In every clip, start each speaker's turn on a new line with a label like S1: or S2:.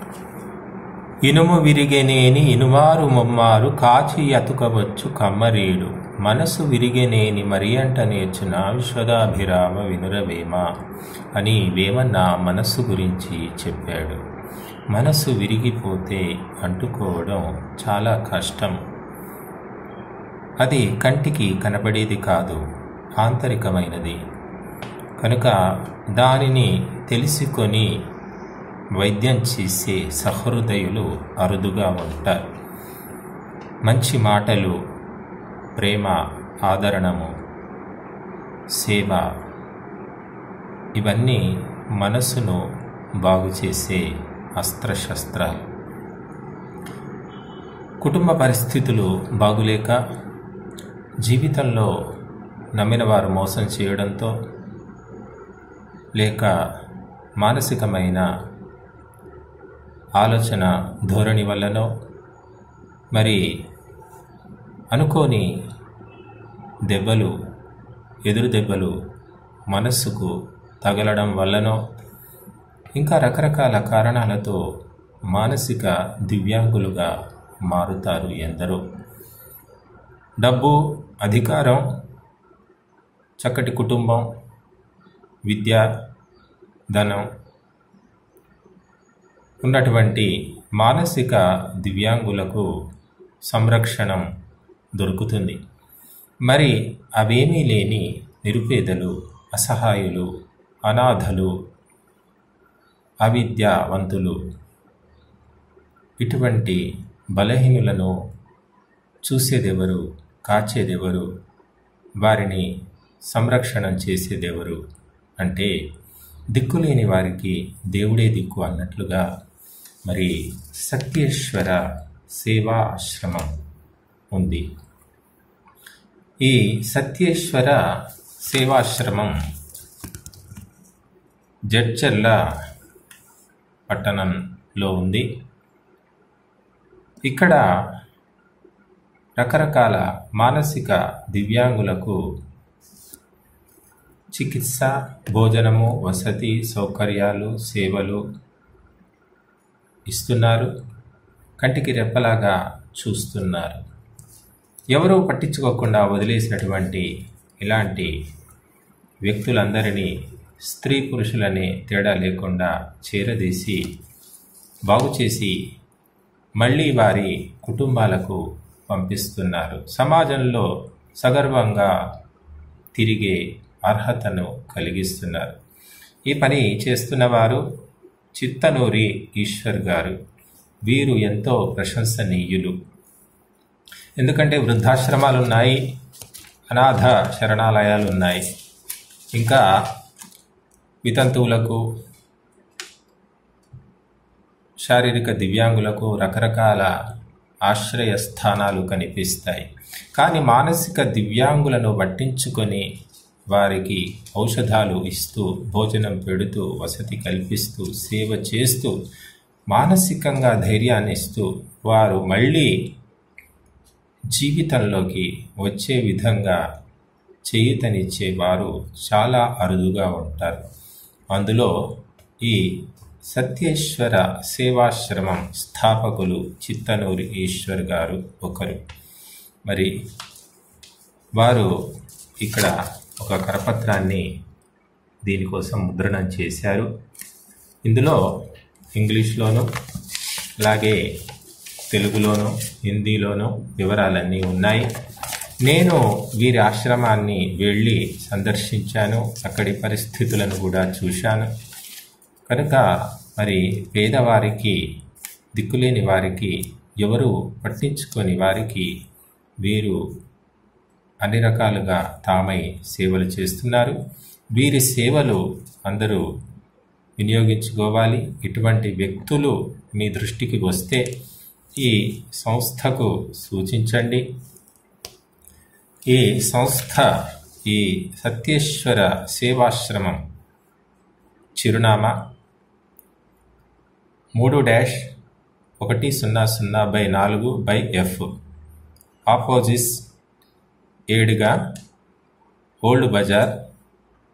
S1: ఇనుము విరిగెనేని ఇనుమారు ముమ్మారు కాచి అతుకవచ్చు కమ్మరీడు మనసు విరిగెనేని మరియంట నేర్చున విశ్వదాభిరామ వినురవేమ అని వేమన్న మనస్సు గురించి చెప్పాడు మనసు విరిగిపోతే అంటుకోవడం చాలా కష్టం అది కంటికి కనబడేది కాదు ఆంతరికమైనది కనుక దానిని తెలుసుకొని వైద్యం చేసే సహృదయులు అరుదుగా ఉంటారు మంచి మాటలు ప్రేమ ఆదరణము సేవ ఇవన్నీ మనసును బాగు చేసే అస్త్రశస్త్రాలు కుటుంబ పరిస్థితులు బాగులేక జీవితంలో నమ్మిన వారు మోసం చేయడంతో లేక మానసికమైన ఆలోచన ధోరణి వల్లనో మరి అనుకోని దెబ్బలు ఎదురు దెబ్బలు మనస్సుకు తగలడం వల్లనో ఇంకా రకరకాల కారణాలతో మానసిక దివ్యాంగులుగా మారుతారు ఎందరో డబ్బు అధికారం చక్కటి కుటుంబం విద్య ధనం ఉన్నటువంటి మానసిక దివ్యాంగులకు సంరక్షణం దొరుకుతుంది మరి అవేమీ లేని నిరుపేదలు అసహాయులు అనాథలు అవిద్యావంతులు ఇటువంటి బలహీనులను చూసేదెవరు కాచేదెవరు వారిని సంరక్షణం చేసేదెవరు అంటే దిక్కులేని వారికి దేవుడే దిక్కు అన్నట్లుగా మరి సత్యేశ్వర సేవా ఆశ్రమం ఉంది ఈ సత్యేశ్వర సేవాశ్రమం జడ్చర్ల పట్టణంలో ఉంది ఇక్కడ రకరకాల మానసిక దివ్యాంగులకు చికిత్స భోజనము వసతి సౌకర్యాలు సేవలు ఇస్తున్నారు కంటికి రెప్పలాగా చూస్తున్నారు ఎవరూ పట్టించుకోకుండా వదిలేసినటువంటి ఇలాంటి వ్యక్తులందరినీ స్త్రీ పురుషులనే తేడా లేకుండా చేరదీసి బాగు చేసి మళ్ళీ వారి కుటుంబాలకు పంపిస్తున్నారు సమాజంలో సగర్వంగా తిరిగే అర్హతను కలిగిస్తున్నారు ఈ పని చేస్తున్నవారు చిత్తనూరి ఈశ్వర్ గారు వీరు ఎంతో ప్రశంసనీయులు ఎందుకంటే వృద్ధాశ్రమాలు ఉన్నాయి అనాథ శరణాలయాలు ఉన్నాయి ఇంకా వితంతువులకు శారీరక దివ్యాంగులకు రకరకాల ఆశ్రయ స్థానాలు కనిపిస్తాయి కానీ మానసిక దివ్యాంగులను పట్టించుకొని వారికి ఔషధాలు ఇస్తూ భోజనం పెడుతూ వసతి కల్పిస్తూ సేవ చేస్తూ మానసికంగా ధైర్యాన్ని ఇస్తూ వారు మళ్ళీ జీవితంలోకి వచ్చే విధంగా చేయుతనిచ్చే వారు చాలా అరుదుగా ఉంటారు అందులో ఈ సత్యేశ్వర సేవాశ్రమం స్థాపకులు చిత్తనూరి ఈశ్వర్ గారు ఒకరు మరి వారు ఇక్కడ ఒక కరపత్రాన్ని దీనికోసం ముద్రణం చేశారు ఇందులో ఇంగ్లీష్లోను అలాగే తెలుగులోను హిందీలోను వివరాలన్నీ ఉన్నాయి నేను వీరి ఆశ్రమాన్ని వెళ్ళి సందర్శించాను అక్కడి పరిస్థితులను కూడా చూశాను కనుక మరి పేదవారికి దిక్కులేని వారికి ఎవరు పట్టించుకొని వారికి వీరు అన్ని రకాలుగా తామై సేవలు చేస్తున్నారు వీరి సేవలు అందరూ వినియోగించుకోవాలి ఇటువంటి వ్యక్తులు మీ దృష్టికి వస్తే ఈ సంస్థకు సూచించండి ఈ సంస్థ ఈ సత్యేశ్వర సేవాశ్రమం చిరునామా మూడు డాష్ ఒకటి సున్నా సున్నా బై నాలుగు బై ఎఫ్ ఆపోజిస్ ఏడుగా ఓల్డ్ బజార్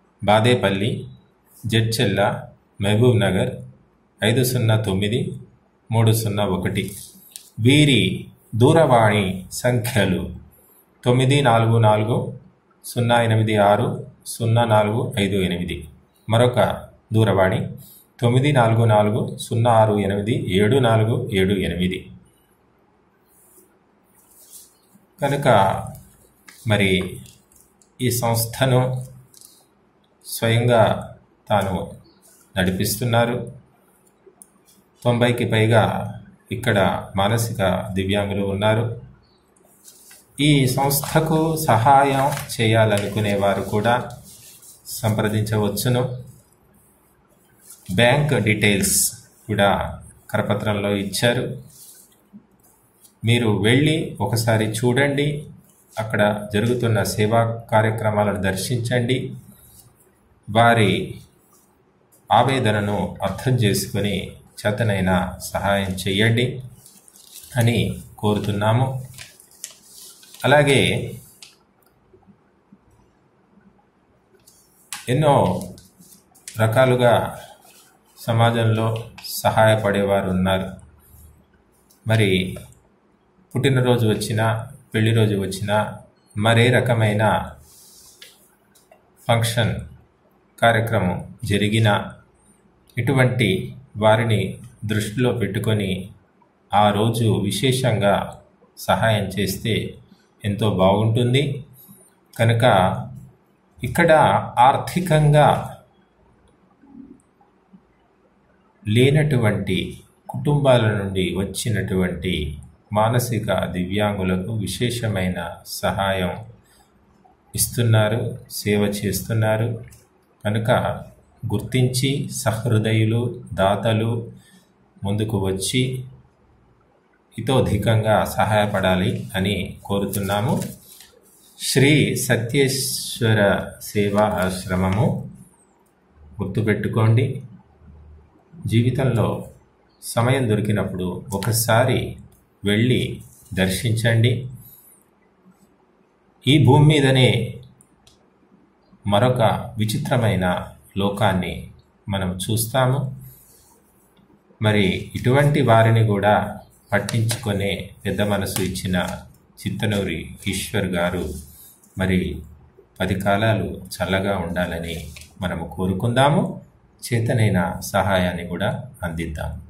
S1: బాదేపల్లి జడ్చెల్ల మహబూబ్ నగర్ ఐదు సున్నా తొమ్మిది మూడు సున్నా ఒకటి వీరి దూరవాణి సంఖ్యలు తొమ్మిది నాలుగు నాలుగు సున్నా ఎనిమిది ఆరు సున్నా నాలుగు ఐదు ఎనిమిది మరొక దూరవాణి తొమ్మిది నాలుగు నాలుగు సున్నా ఆరు ఎనిమిది ఏడు నాలుగు ఏడు ఎనిమిది కనుక మరి ఈ సంస్థను స్వయంగా తాను నడిపిస్తున్నారు తొంభైకి పైగా ఇక్కడ మానసిక దివ్యాంగులు ఉన్నారు ఈ సంస్థకు సహాయం చేయాలనుకునే వారు కూడా సంప్రదించవచ్చును బ్యాంక్ డీటెయిల్స్ కూడా కరపత్రంలో ఇచ్చారు మీరు వెళ్ళి ఒకసారి చూడండి అక్కడ జరుగుతున్న సేవా కార్యక్రమాలను దర్శించండి వారి ఆవేదనను అర్థం చేసుకొని చేతనైన సహాయం చేయండి అని కోరుతున్నాము అలాగే ఎన్నో రకాలుగా సమాజంలో సహాయపడేవారు ఉన్నారు మరి పుట్టినరోజు వచ్చినా పెళ్లి రోజు వచ్చినా మరే రకమైన ఫంక్షన్ కార్యక్రమం జరిగిన ఇటువంటి వారిని దృష్టిలో పెట్టుకొని ఆ రోజు విశేషంగా సహాయం చేస్తే ఎంతో బాగుంటుంది కనుక ఇక్కడ ఆర్థికంగా లేనటువంటి కుటుంబాల నుండి వచ్చినటువంటి మానసిక దివ్యాంగులకు విశేషమైన సహాయం ఇస్తున్నారు సేవ చేస్తున్నారు కనుక గుర్తించి సహృదయులు దాతలు ముందుకు వచ్చి ఇతోధికంగా సహాయపడాలి అని కోరుతున్నాము శ్రీ సత్యేశ్వర సేవా ఆశ్రమము గుర్తుపెట్టుకోండి జీవితంలో సమయం దొరికినప్పుడు ఒకసారి వెళ్ళి దర్శించండి ఈ భూమి మీదనే మరొక విచిత్రమైన లోకాన్ని మనం చూస్తాము మరి ఇటువంటి వారిని కూడా పట్టించుకునే పెద్ద మనసు ఇచ్చిన చిత్తనూరి ఈశ్వర్ గారు మరి పది కాలాలు చల్లగా ఉండాలని మనము కోరుకుందాము చేతనైన సహాయాన్ని కూడా అందిద్దాము